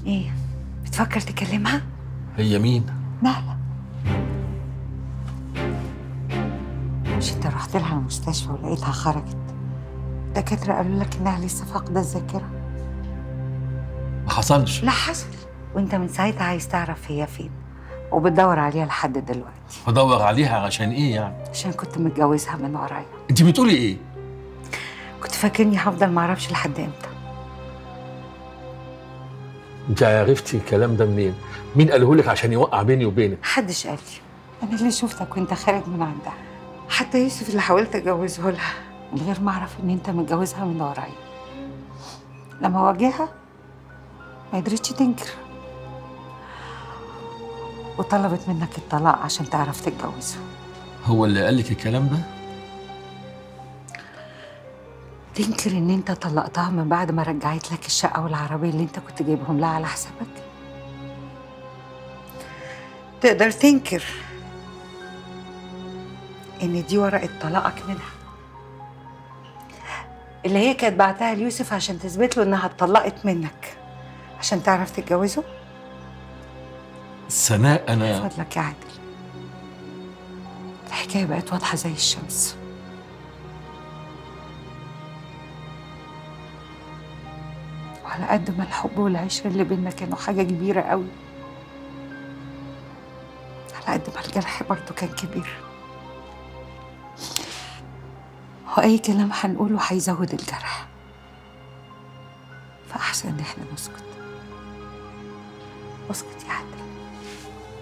ايه بتفكر تكلمها هي مين؟ نهلة مش انت رحت لها المستشفى ولقيتها خرجت الدكاترة قالوا لك انها لسه فاقدة الذاكرة ما حصلش لا حصل وانت من ساعتها عايز تعرف هي فين وبتدور عليها لحد دلوقتي بدور عليها عشان ايه يعني؟ عشان كنت متجوزها من ورايا انت بتقولي ايه؟ كنت فاكرني هفضل معرفش لحد امتى انت عرفتي الكلام ده منين؟ مين قاله لك عشان يوقع بيني وبينك؟ محدش قال لي انا اللي شفتك وانت خارج من عندها حتى يوسف اللي حاولت اجوزه لها من غير ما اعرف ان انت متجوزها من ورايا لما واجهها ما قدرتش تنكر وطلبت منك الطلاق عشان تعرف تتجوزه هو اللي قال لك الكلام ده؟ تنكر ان انت طلقتها من بعد ما رجعت لك الشقه والعربيه اللي انت كنت جايبهم لها على حسابك تقدر تنكر ان دي ورقه طلاقك منها اللي هي كانت بعتها ليوسف عشان تثبت له انها اتطلقت منك عشان تعرف تتجوزه سناء انا فضلك يا عادل الحكايه بقت واضحه زي الشمس وعلى قد ما الحب والعشره اللي بينا كانوا حاجه كبيره قوي على قد ما الجرح برضه كان كبير واي كلام هنقوله هيزود الجرح فاحسن ان احنا نسكت اسكت يا عادل